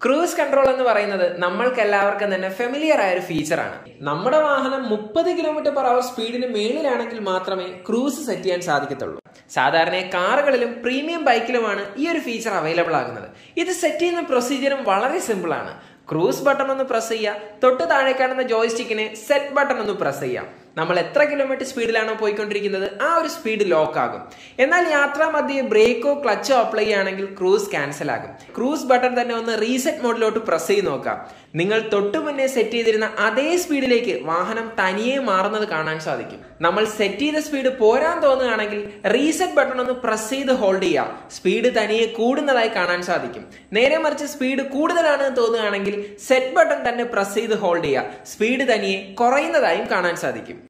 cruise control എന്ന് പറയുന്നത് നമ്മൾക്ക് എല്ലാവർക്കും തന്നെ ഫെമിലിയർ ആയ ഒരു ഫീച്ചറാണ് നമ്മുടെ വാഹനം മുപ്പത് കിലോമീറ്റർ പെർ അവർ സ്പീഡിന് മേളിലാണെങ്കിൽ മാത്രമേ ക്രൂസ് സെറ്റ് ചെയ്യാൻ സാധിക്കത്തുള്ളൂ സാധാരണ കാറുകളിലും പ്രീമിയം ബൈക്കിലുമാണ് ഈ ഒരു ഫീച്ചർ അവൈലബിൾ ആകുന്നത് ഇത് സെറ്റ് ചെയ്യുന്ന പ്രൊസീജിയറും വളരെ സിമ്പിൾ ആണ് ക്രൂസ് ബട്ടൺ ഒന്ന് പ്രസ് ചെയ്യാം തൊട്ട് താഴെ കാണുന്ന ജോയിസ്റ്റിക്കിനെ സെറ്റ് ബട്ടൺ ഒന്ന് പ്രസ് ചെയ്യാം നമ്മൾ എത്ര കിലോമീറ്റർ സ്പീഡിലാണോ പോയിക്കൊണ്ടിരിക്കുന്നത് ആ ഒരു സ്പീഡ് ലോക്ക് ആകും എന്നാൽ യാത്രാ മധ്യേ ബ്രേക്കോ ക്ലച്ചോ അപ്ലൈ ചെയ്യുകയാണെങ്കിൽ ക്രൂസ് ക്യാൻസൽ ആകും ക്രൂസ് ബട്ടൺ തന്നെ ഒന്ന് റീസെറ്റ് മോഡിലോട്ട് പ്രസ് ചെയ്ത് നോക്കാം നിങ്ങൾ തൊട്ടു മുന്നേ സെറ്റ് ചെയ്തിരുന്ന അതേ സ്പീഡിലേക്ക് വാഹനം തനിയെ മാറുന്നത് കാണാൻ സാധിക്കും നമ്മൾ സെറ്റ് ചെയ്ത സ്പീഡ് പോരാൻ തോന്നുകയാണെങ്കിൽ റീസെറ്റ് ബട്ടൺ ഒന്ന് പ്രസ് ചെയ്ത് ഹോൾഡ് ചെയ്യാം സ്പീഡ് തനിയെ കൂടുന്നതായി കാണാൻ സാധിക്കും നേരെ മറിച്ച് സ്പീഡ് കൂടുതലാണ് തോന്നുകയാണെങ്കിൽ സെറ്റ് ബട്ടൺ തന്നെ പ്രസ് ചെയ്ത് ഹോൾഡ് ചെയ്യുക സ്പീഡ് തനിയെ കുറയുന്നതായും കാണാൻ സാധിക്കും